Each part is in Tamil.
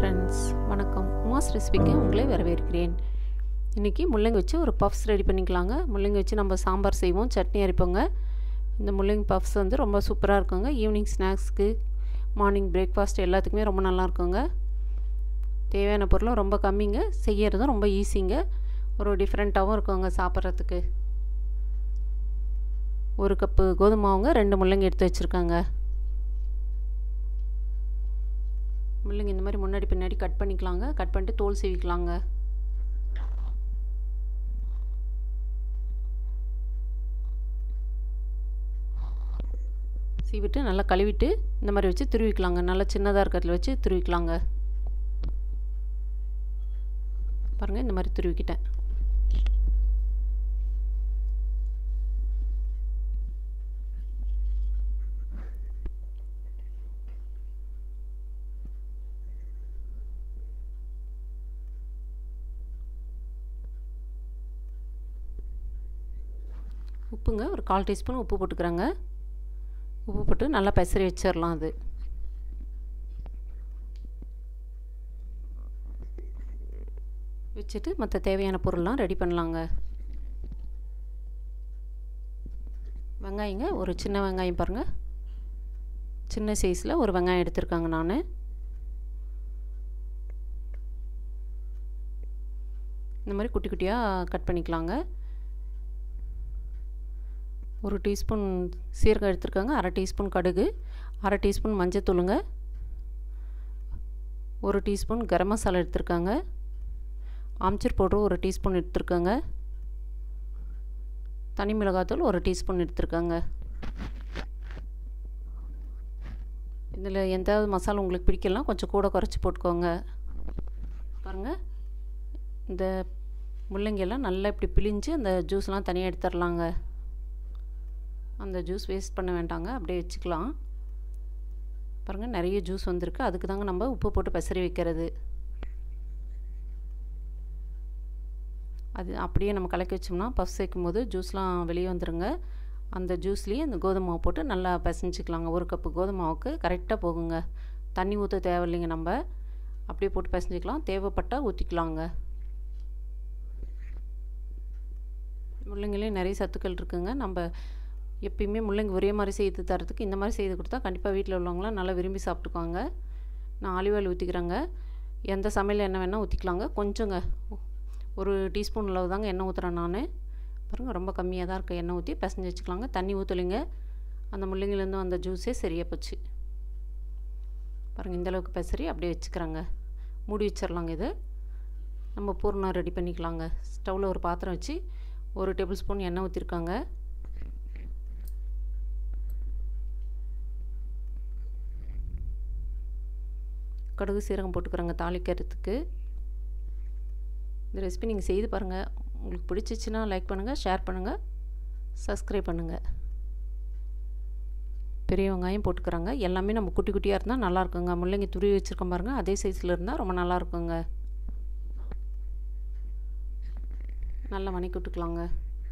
ஃப்ரெண்ட்ஸ் வணக்கம் உமாஸ் ரெசிபிக்கு உங்களை வரவேற்கிறேன் இன்றைக்கி முள்ளங்கி வச்சு ஒரு பஃப்ஸ் ரெடி பண்ணிக்கலாங்க முள்ளங்கி வச்சு நம்ம சாம்பார் செய்வோம் சட்னி அரைப்போங்க இந்த முள்ளங்கி பஃப்ஸ் வந்து ரொம்ப சூப்பராக இருக்குங்க ஈவினிங் ஸ்நாக்ஸ்க்கு மார்னிங் பிரேக்ஃபாஸ்ட் எல்லாத்துக்குமே ரொம்ப நல்லா இருக்குங்க தேவையான பொருளும் ரொம்ப கம்மிங்க செய்யறதும் ரொம்ப ஈஸிங்க ஒரு டிஃப்ரெண்ட்டாகவும் இருக்குங்க சாப்பிட்றதுக்கு ஒரு கப்பு கோதுமை மாவுங்க ரெண்டு முள்ளங்கி எடுத்து வச்சுருக்காங்க முள்ளங்கி இந்த மாதிரி முன்னாடி பின்னாடி கட் பண்ணிக்கலாங்க கட் பண்ணிட்டு தோல் சீவிக்கலாங்க சீவிட்டு நல்லா கழுவிட்டு இந்த மாதிரி வச்சு துருவிக்கலாங்க நல்லா சின்னதாக இருக்கிறதுல வச்சு துருவிக்கலாங்க பாருங்கள் இந்த மாதிரி துருவிக்கிட்டேன் உப்புங்க ஒரு கால் டீஸ்பூன் உப்பு போட்டுக்கிறேங்க உப்பு போட்டு நல்லா பெசரி வச்சிடலாம் அது வச்சுட்டு மற்ற தேவையான பொருள்லாம் ரெடி பண்ணலாங்க வெங்காயங்க ஒரு சின்ன வெங்காயம் பாருங்கள் சின்ன சைஸில் ஒரு வெங்காயம் எடுத்திருக்காங்க நான் இந்த மாதிரி குட்டி குட்டியாக கட் பண்ணிக்கலாங்க ஒரு டீஸ்பூன் சீரகம் எடுத்துருக்காங்க அரை டீஸ்பூன் கடுகு அரை டீஸ்பூன் மஞ்சத்தூளுங்க ஒரு டீஸ்பூன் கரம் மசாலா எடுத்திருக்காங்க ஆம்ச்சூர் பவுடர் ஒரு டீஸ்பூன் எடுத்துருக்காங்க தனி மிளகாத்தூள் ஒரு டீஸ்பூன் எடுத்துருக்காங்க இதில் எந்தாவது மசாலா உங்களுக்கு பிடிக்கலாம் கொஞ்சம் கூட குறைச்சி போட்டுக்கோங்க பாருங்கள் இந்த முள்ளங்கியெல்லாம் நல்லா இப்படி பிழிஞ்சு அந்த ஜூஸ்லாம் தனியாக எடுத்துடலாங்க அந்த ஜூஸ் வேஸ்ட் பண்ண வேண்டாங்க அப்படியே வச்சுக்கலாம் பாருங்கள் நிறைய ஜூஸ் வந்திருக்கு அதுக்கு தாங்க நம்ம உப்பு போட்டு பெசரி வைக்கிறது அது அப்படியே நம்ம கலக்கி வச்சோம்னா பஃப் சேர்க்கும் போது ஜூஸ்லாம் வெளியே வந்துடுங்க அந்த ஜூஸ்லேயே அந்த கோதுமை மாவு போட்டு நல்லா பிசைஞ்சிக்கலாங்க ஒரு கப்பு கோதுமை மாவுக்கு கரெக்டாக போகுங்க தண்ணி ஊற்ற தேவையில்லைங்க நம்ம அப்படியே போட்டு பிசைஞ்சிக்கலாம் தேவைப்பட்டால் ஊற்றிக்கலாங்க முள்ளங்கிலேயும் நிறைய சத்துக்கள் இருக்குங்க நம்ம எப்பயுமே முள்ளங்கி ஒரே மாதிரி செய்து தரத்துக்கு இந்த மாதிரி செய்து கொடுத்தா கண்டிப்பாக வீட்டில் உள்ளவங்களாம் நல்லா விரும்பி சாப்பிட்டுக்குவாங்க நான் ஆலிவ் ஆயில் ஊற்றிக்கிறேங்க எந்த சமையல் எண்ணெய் வேணால் ஊற்றிக்கலாங்க கொஞ்சங்க ஒரு டீஸ்பூன் அளவு தாங்க எண்ணெய் ஊற்றுறேன் நான் பாருங்கள் ரொம்ப கம்மியாக தான் இருக்க எண்ணெய் ஊற்றி பிசைஞ்சு வச்சுக்கலாங்க தண்ணி ஊற்றலைங்க அந்த முள்ளங்கிலேருந்து வந்த ஜூஸே சரியாக போச்சு பாருங்கள் இந்தளவுக்கு பெசரி அப்படியே வச்சுக்கிறாங்க மூடி வச்சிடலாங்க இது நம்ம பூர்ணம் ரெடி பண்ணிக்கலாங்க ஸ்டவ்வில் ஒரு பாத்திரம் வச்சு ஒரு டேபிள் ஸ்பூன் எண்ணெய் ஊற்றிருக்காங்க கடுகு சீரகம் போட்டுக்கிறோங்க தாளிக்கிறதுக்கு இந்த ரெசிபி நீங்கள் செய்து பாருங்கள் உங்களுக்கு பிடிச்சிச்சின்னா லைக் பண்ணுங்கள் ஷேர் பண்ணுங்கள் சப்ஸ்கிரைப் பண்ணுங்கள் பெரிய வெங்காயம் போட்டுக்கிறாங்க எல்லாமே நம்ம குட்டி குட்டியாக இருந்தால் நல்லா இருக்குங்க முள்ளங்கி துருவி வச்சுருக்கோம் பாருங்கள் அதே சைஸில் இருந்தால் ரொம்ப நல்லா இருக்குங்க நல்லா வணக்கி விட்டுக்கலாங்க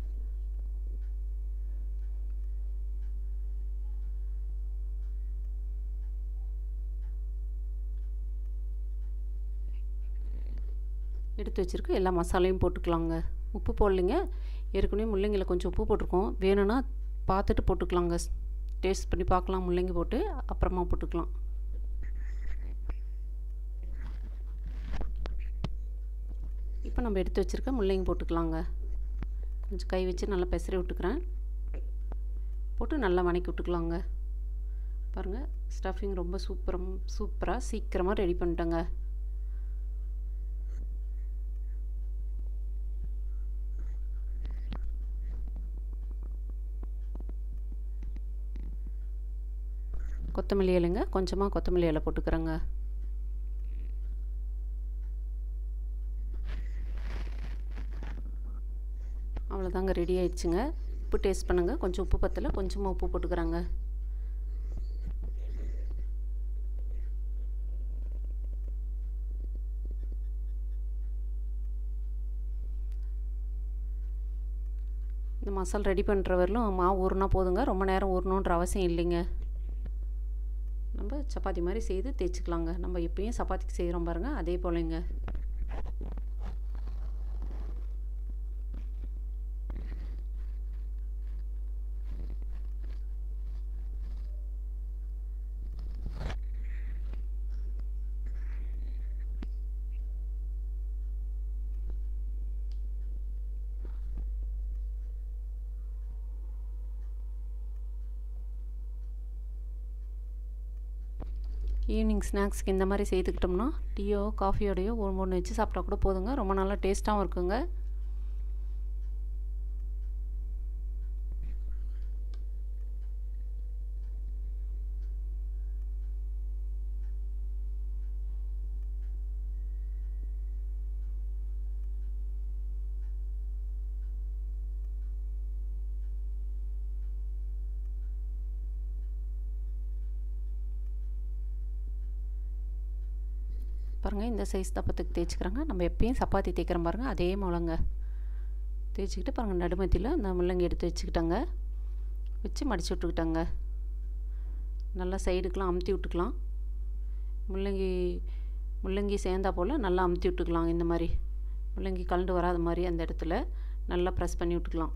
எடுத்து வச்சுருக்க எல்லா மசாலையும் போட்டுக்கலாங்க உப்பு போடலைங்க ஏற்கனவே முள்ளங்கியில் கொஞ்சம் உப்பு போட்டிருக்கோம் வேணும்னா பார்த்துட்டு போட்டுக்கலாங்க டேஸ்ட் பண்ணி பார்க்கலாம் முள்ளங்கி போட்டு அப்புறமா போட்டுக்கலாம் இப்போ நம்ம எடுத்து வச்சுருக்க முள்ளங்கி போட்டுக்கலாங்க கொஞ்சம் கை வச்சு நல்லா பெசரி விட்டுக்கிறேன் போட்டு நல்லா வணக்கி விட்டுக்கலாங்க பாருங்கள் ஸ்டஃபிங் ரொம்ப சூப்பரம் சூப்பராக சீக்கிரமாக ரெடி பண்ணிட்டேங்க கொத்தமல்லி இலைங்க கொஞ்சமாக கொத்தமல்லி இலை போட்டுக்கிறேங்க அவ்வளோதாங்க ரெடி ஆயிடுச்சுங்க உப்பு டேஸ்ட் பண்ணுங்கள் கொஞ்சம் உப்பு பத்தலை கொஞ்சமாக உப்பு போட்டுக்கிறாங்க இந்த மசாலா ரெடி பண்ணுற வரலும் மாவு ஊறுனா போதுங்க ரொம்ப நேரம் ஊறணுன்ற அவசியம் இல்லைங்க நம்ம நம்ம சப்பாத்தி மாதிரி செய்து தேய்ச்சிக்கலாங்க நம்ம எப்பயும் சப்பாத்திக்கு செய்கிறோம் பாருங்கள் அதே போலங்க ஈவினிங் ஸ்நாக்ஸ்க்கு இந்த மாதிரி செய்துக்கிட்டோம்னா டீயோ காஃபியோடையோ ஒரு ஒன்று வச்சு சாப்பிட்டா கூட போதுங்க ரொம்ப நல்லா டேஸ்ட்டாகவும் இருக்குங்க பாருங்கள் இந்த சைஸ் தப்பத்துக்கு தேய்ச்சிக்கிறாங்க நம்ம எப்பயும் சப்பாத்தி தேய்க்கிறோம் பாருங்கள் அதே முளங்க தேய்ச்சிக்கிட்டு பாருங்கள் நடுமத்தியில் அந்த முள்ளங்கி எடுத்து வச்சுக்கிட்டாங்க வச்சு மடித்து விட்டுக்கிட்டாங்க நல்லா சைடுக்கெலாம் அமுத்தி விட்டுக்கலாம் முள்ளங்கி முள்ளங்கி சேர்ந்தா போல் நல்லா அமுத்தி விட்டுக்கலாம் இந்த மாதிரி முள்ளங்கி கலண்டு வராத மாதிரி அந்த இடத்துல நல்லா ப்ரெஸ் பண்ணி விட்டுக்கலாம்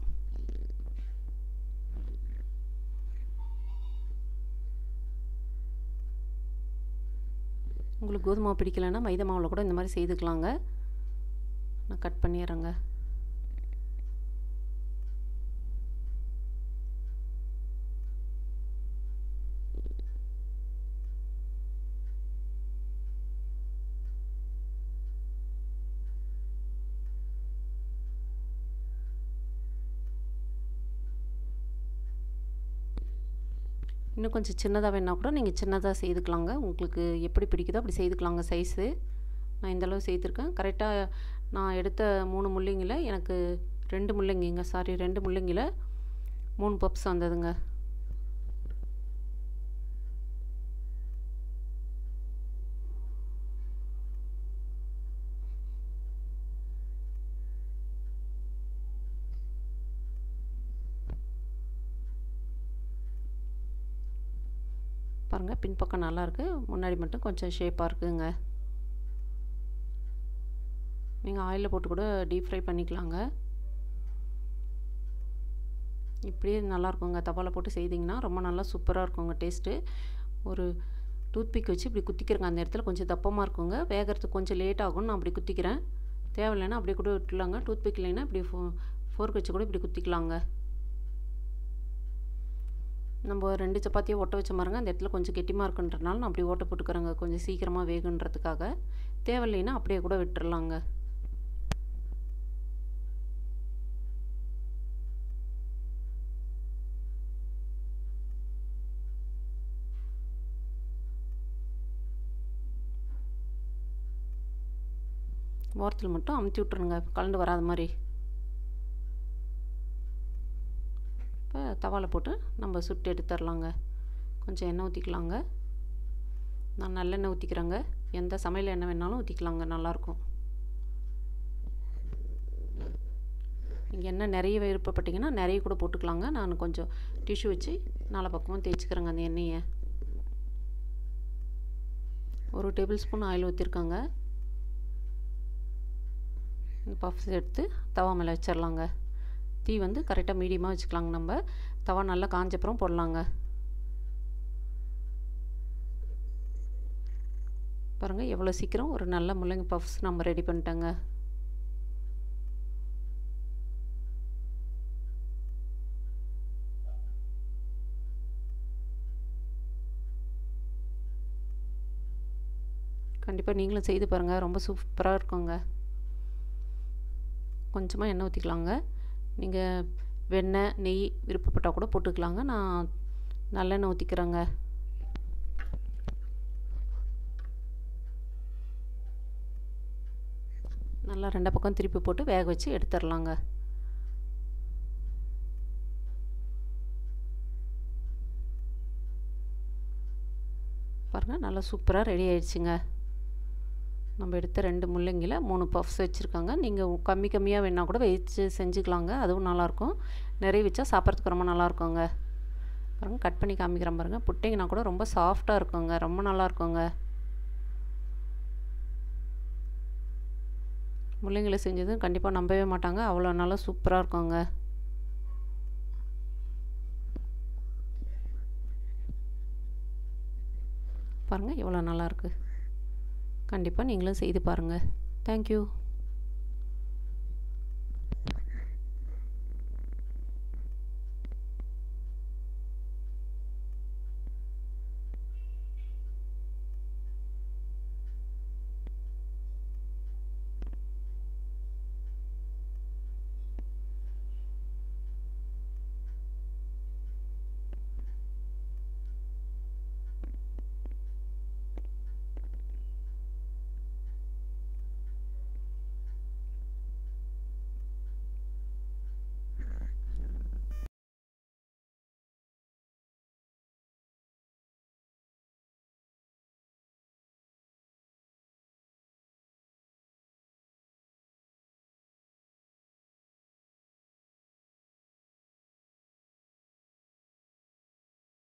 உங்களுக்கு கோதுமை மாவு பிடிக்கலைன்னா மைதா மாவில் கூட இந்த மாதிரி செய்துக்கலாங்க நான் கட் பண்ணிடுறேங்க இன்னும் கொஞ்சம் சின்னதாக வேணால் கூட நீங்கள் சின்னதாக செய்துக்கலாங்க உங்களுக்கு எப்படி பிடிக்குதோ அப்படி செய்துக்கலாங்க சைஸு நான் இந்தளவு செய்திருக்கேன் கரெக்டாக நான் எடுத்த மூணு முள்ளங்கியில் எனக்கு ரெண்டு முள்ளங்கிங்க சாரி ரெண்டு முள்ளங்கியில் மூணு பப்ஸ் வந்ததுங்க பாருங்கள் பின்பக்கம் நல்லாயிருக்கு முன்னாடி மட்டும் கொஞ்சம் ஷேப்பாக இருக்குதுங்க நீங்கள் ஆயிலில் போட்டு கூட டீப் ஃப்ரை பண்ணிக்கலாங்க இப்படியே நல்லாயிருக்குங்க தவாவில் போட்டு செய்திங்கன்னா ரொம்ப நல்லா சூப்பராக இருக்குங்க டேஸ்ட்டு ஒரு டூத்பிக் வச்சு இப்படி குத்திக்கிறேங்க அந்த இடத்துல கொஞ்சம் தப்பமாக இருக்குங்க வேகிறதுக்கு கொஞ்சம் லேட் ஆகும்னு நான் அப்படி குத்திக்கிறேன் தேவையில்லைன்னா அப்படியே கூட விட்டுலாங்க டூத்பிக் இல்லைன்னா இப்படி ஃபோ ஃபோர்க் வச்சு கூட இப்படி குத்திக்கலாங்க நம்ம ரெண்டு சப்பாத்தியை ஒட்ட வச்ச பாருங்க அந்த இடத்துல கொஞ்சம் கெட்டிமாக இருக்குன்றனால நான் அப்படி ஓட்ட போட்டுக்கிறேங்க கொஞ்சம் சீக்கிரமாக வேகுன்றதுக்காக தேவையில்லைன்னா அப்படியே கூட விட்டுறலாங்க ஓரத்தில் மட்டும் அமுத்தி விட்ருங்க கலந்து வராத மாதிரி இப்போ தவாவில் போட்டு நம்ம சுட்டு எடுத்துடலாங்க கொஞ்சம் எண்ணெய் ஊற்றிக்கலாங்க நான் நல்லெண்ணெய் ஊற்றிக்கிறேங்க எந்த சமையல் எண்ணெய் வேணாலும் ஊற்றிக்கலாங்க நல்லாயிருக்கும் நீங்கள் எண்ணெய் நிறைய விருப்பப்பட்டீங்கன்னா நிறைய கூட போட்டுக்கலாங்க நான் கொஞ்சம் டிஷ்யூ வச்சு நாலா பக்கமும் தேய்ச்சிக்கிறேங்க அந்த எண்ணெயை ஒரு டேபிள் ஸ்பூன் ஆயில் ஊற்றிருக்காங்க பஃப்ஸ் எடுத்து தவா மேலே வச்சிடலாங்க தீ வந்து கரெக்டாக மீடியமாக வச்சுக்கலாங்க நம்ம தவா நல்லா காஞ்சப்புறம் போடலாங்க பாருங்கள் எவ்வளோ சீக்கிரம் ஒரு நல்ல முள்ளங்கி பஃப்ஸ் நம்ம ரெடி பண்ணிட்டோங்க கண்டிப்பாக நீங்களும் செய்து பாருங்கள் ரொம்ப சூப்பராக இருக்குங்க கொஞ்சமாக எண்ணெய் ஊற்றிக்கலாங்க நீங்கள் வெண்ணெய் நெய் விருப்பப்பட்டால் கூட போட்டுக்கலாங்க நான் நல்லெண்ணெய் ஊற்றிக்கிறேங்க நல்லா ரெண்டு பக்கம் திருப்பி போட்டு வேக வச்சு எடுத்துடலாங்க பாருங்கள் நல்லா சூப்பராக ரெடி ஆயிடுச்சுங்க நம்ம எடுத்த ரெண்டு முள்ளங்கியில் மூணு பஃப்ஸ் வச்சுருக்காங்க நீங்கள் கம்மி கம்மியாக வேணால் கூட வச்சு செஞ்சுக்கலாங்க அதுவும் நல்லாயிருக்கும் நிறைய வச்சா சாப்பிட்றதுக்கு ரொம்ப நல்லாயிருக்குங்க பாருங்கள் கட் பண்ணி காமிக்கிறேன் பாருங்கள் புட்டிங்கன்னா கூட ரொம்ப சாஃப்டாக இருக்குங்க ரொம்ப நல்லா இருக்குங்க முள்ளங்கியில் செஞ்சதும் கண்டிப்பாக நம்பவே மாட்டாங்க அவ்வளோ நல்லா சூப்பராக இருக்குங்க பாருங்கள் எவ்வளோ நல்லாயிருக்கு கண்டிப்பாக நீங்களும் செய்து பாருங்கள் தேங்க்யூ